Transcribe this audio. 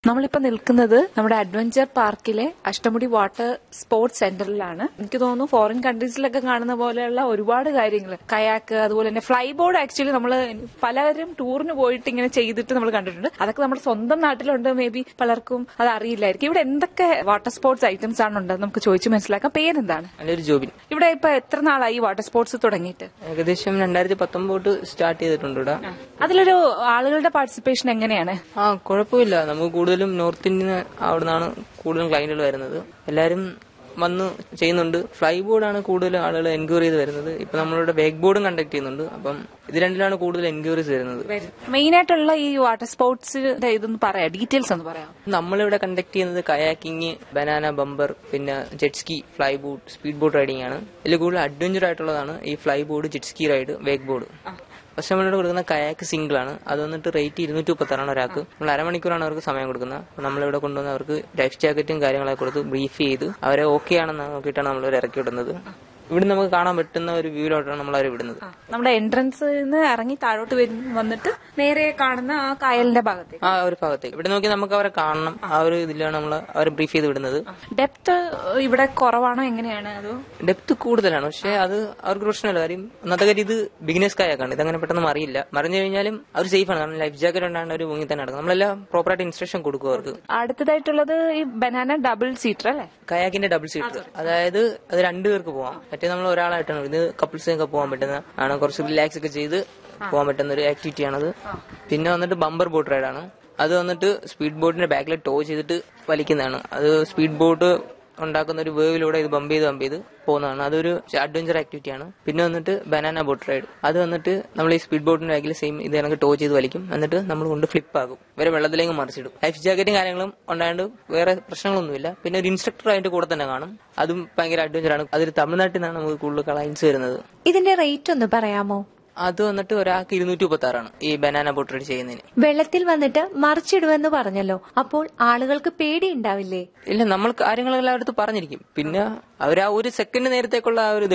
നമ്മളിപ്പോ നിൽക്കുന്നത് നമ്മുടെ അഡ്വഞ്ചർ പാർക്കിലെ അഷ്ടമുടി വാട്ടർ സ്പോർട്സ് സെന്ററിലാണ് എനിക്ക് തോന്നുന്നു ഫോറിൻ കൺട്രീസിലൊക്കെ കാണുന്ന പോലെയുള്ള ഒരുപാട് കാര്യങ്ങൾ കയാക്ക് അതുപോലെ തന്നെ ഫ്ലൈ ബോർഡ് ആക്ച്വലി നമ്മൾ പലരും ടൂറിന് പോയിട്ട് ഇങ്ങനെ ചെയ്തിട്ട് നമ്മൾ കണ്ടിട്ടുണ്ട് അതൊക്കെ നമ്മുടെ സ്വന്തം നാട്ടിലുണ്ട് മേ ബി പലർക്കും അത് അറിയില്ലായിരിക്കും ഇവിടെ എന്തൊക്കെ വാട്ടർ സ്പോർട്സ് ഐറ്റംസ് ആണ് ഉണ്ടെന്ന് നമുക്ക് ചോദിച്ചു മനസ്സിലാക്കാം പേരെന്താണ് നല്ലൊരു ജോബിൻ ഇവിടെ ഇപ്പൊ എത്ര നാളായി വാട്ടർ സ്പോർട്സ് തുടങ്ങിയിട്ട് ഏകദേശം രണ്ടായിരത്തി പത്തൊമ്പത് സ്റ്റാർട്ട് ചെയ്തിട്ടുണ്ട് ഇവിടെ അതിലൊരു ആളുകളുടെ പാർട്ടിസിപ്പേഷൻ എങ്ങനെയാണ് ആ കുഴപ്പമില്ല നമുക്ക് കൂടുതലും നോർത്ത് ഇന്ത്യൻ അവിടെ നിന്നാണ് കൂടുതലും ക്ലൈന്റുകൾ വരുന്നത് എല്ലാരും വന്ന് ചെയ്യുന്നുണ്ട് ഫ്ലൈ ബോർഡാണ് കൂടുതൽ ആളുകൾ എൻക്വയറി ചെയ്ത് വരുന്നത് ഇപ്പൊ നമ്മളിവിടെ വേക്ക് ബോർഡും കണ്ടക്ട് ചെയ്യുന്നുണ്ട് അപ്പം ഇത് രണ്ടിലാണ് കൂടുതൽ എൻക്വയറീസ് വരുന്നത് മെയിൻ ആയിട്ടുള്ള ഈ വാട്ടർ സ്പോർട്സിന്റെ ഇതൊന്ന് പറയാം ഡീറ്റെയിൽസ് ഒന്ന് പറയാം നമ്മളിവിടെ കണ്ടക്ട് ചെയ്യുന്നത് കയാക്കിങ് ബനാന ബമ്പർ പിന്നെ jet ski fly boat speed boat riding ആണ് ഇതിൽ കൂടുതൽ അഡ്വഞ്ചർ ആയിട്ടുള്ളതാണ് ഈ flyboard jet ski ride wakeboard പക്ഷെ നമ്മളിവിടെ കൊടുക്കുന്ന കയാക്ക് സിംഗിൾ ആണ് അത് വന്നിട്ട് റേറ്റ് ഇരുന്നൂറ്റി മുപ്പത്താറാണ് ഒരാൾക്ക് നമ്മൾ അരമണിക്കൂറാണ് അവർക്ക് സമയം കൊടുക്കുന്നത് അപ്പോൾ നമ്മളിവിടെ കൊണ്ടുവന്ന് അവർക്ക് ലൈഫ് ജാക്കറ്റും കാര്യങ്ങളൊക്കെ കൊടുത്ത് ബ്രീഫ് ചെയ്ത് അവരെ ഓക്കെ ആണെന്ന് നോക്കിയിട്ടാണ് നമ്മൾ ഇറക്കി വിടുന്നത് ഇവിടെ നമുക്ക് കാണാൻ പറ്റുന്ന ഒരു വ്യൂവിലോട്ടാണ് നമ്മൾ അവരെ വിടുന്നത് നമ്മുടെ എൻട്രൻസ് നിന്ന് ഇറങ്ങി താഴോട്ട് വരും വന്നിട്ട് നേരെ കാണുന്ന ആ കായലിന്റെ ഭാഗത്തേക്ക് ആ ഒരു ഭാഗത്തേക്ക് ഇവിടെ നോക്കി നമുക്ക് അവരെ കാണണം ആ ഒരു ഇതിലാണ് നമ്മൾ അവരെ ബ്രീഫ് ചെയ്ത് വിടുന്നത് ഡെപ്ത് ഇവിടെ കുറവാണോ എങ്ങനെയാണ് അതോ ഡെപ്ത് കൂടുതലാണ് പക്ഷെ അത് അവർക്ക് പ്രശ്നമില്ല കാര്യം ഒന്നാമത്തെ കാര്യം ഇത് ബിഗിനേഴ്സ് കായാക്കാണ് ഇതങ്ങനെ പെട്ടെന്ന് അറിയില്ല മറിഞ്ഞു കഴിഞ്ഞാലും അവർ സേഫ് ആണ് കാരണം ലൈഫ് ജാക്കറ്റ് ഉണ്ടാണ്ട് അവർ മുങ്ങി തന്നെ നടക്കും നമ്മളെല്ലാം പ്രോപ്പറായിട്ട് ഇൻസ്ട്രക്ഷൻ കൊടുക്കും അവർക്ക് അടുത്തതായിട്ടുള്ളത് ഈ ബനാന ഡബിൾ സീറ്റർ അല്ലേ കയാക്കിന്റെ ഡബിൾ സീറ്റർ അതായത് അത് രണ്ടുപേർക്ക് പോവാം മറ്റേ നമ്മൾ ഒരാളായിട്ടാണ് ഇത് കപ്പിൾസിനൊക്കെ പോകാൻ പറ്റുന്ന ആണ് കുറച്ച് റിലാക്സ് ഒക്കെ ചെയ്ത് പോകാൻ പറ്റുന്ന ഒരു ആക്ടിവിറ്റി ആണത് പിന്നെ വന്നിട്ട് ബമ്പർ ബോട്ട് റൈഡാണ് അത് വന്നിട്ട് സ്പീഡ് ബോട്ടിന്റെ ബാക്കിൽ ടോ ചെയ്തിട്ട് വലിക്കുന്നതാണ് അത് സ്പീഡ് ബോട്ട് ഉണ്ടാക്കുന്ന ഒരു വേവിലൂടെ ഇത് ബമ്പ് ചെയ്ത് ബമ്പ് ചെയ്ത് പോകുന്നതാണ് അതൊരു അഡ്വഞ്ചർ ആക്ടിവിറ്റി ആണ് പിന്നെ വന്നിട്ട് ബനാന ബോട്ട് റൈഡ് അത് വന്നിട്ട് നമ്മൾ ഈ സ്പീഡ് ബോട്ടിന്റെ ബാക്കിൽ സെയിം ഇത് കണക്ക് ടോ ചെയ്ത് വലിക്കും എന്നിട്ട് നമ്മൾ കൊണ്ട് ഫ്ലിപ്പ് ആകും ഇവരെ വെള്ളത്തിലേക്ക് മറിച്ചിടും ലൈഫ് ജാക്കറ്റും കാര്യങ്ങളും ഉണ്ടായത് വേറെ പ്രശ്നങ്ങളൊന്നുമില്ല പിന്നെ ഒരു ഇൻസ്ട്രക്ടർ അതിന്റെ കൂടെ തന്നെ കാണും അതും ഭയങ്കര അഡ്വഞ്ചർ ആണ് അതൊരു തമിഴ്നാട്ടിൽ നിന്നാണ് നമുക്ക് കൂടുതൽ ക്ലയൻസ് വരുന്നത് ഇതിന്റെ റേറ്റ് ഒന്ന് പറയാമോ അത് വന്നിട്ട് ഒരാൾക്ക് ഇരുന്നൂറ്റി മുപ്പത്തി ആറാണ് ഈ ബനാന ബോട്ട് റൈഡ് ചെയ്യുന്നതിന് വെള്ളത്തിൽ വന്നിട്ട് മറിച്ചിടുമെന്ന് പറഞ്ഞല്ലോ അപ്പോൾ ആളുകൾക്ക് പേടിയുണ്ടാവില്ലേ ഇല്ല നമ്മൾ കാര്യങ്ങളെല്ലാം അടുത്ത് പറഞ്ഞിരിക്കും പിന്നെ അവർ ആ ഒരു സെക്കൻഡ് നേരത്തേക്കുള്ള ആ ഒരു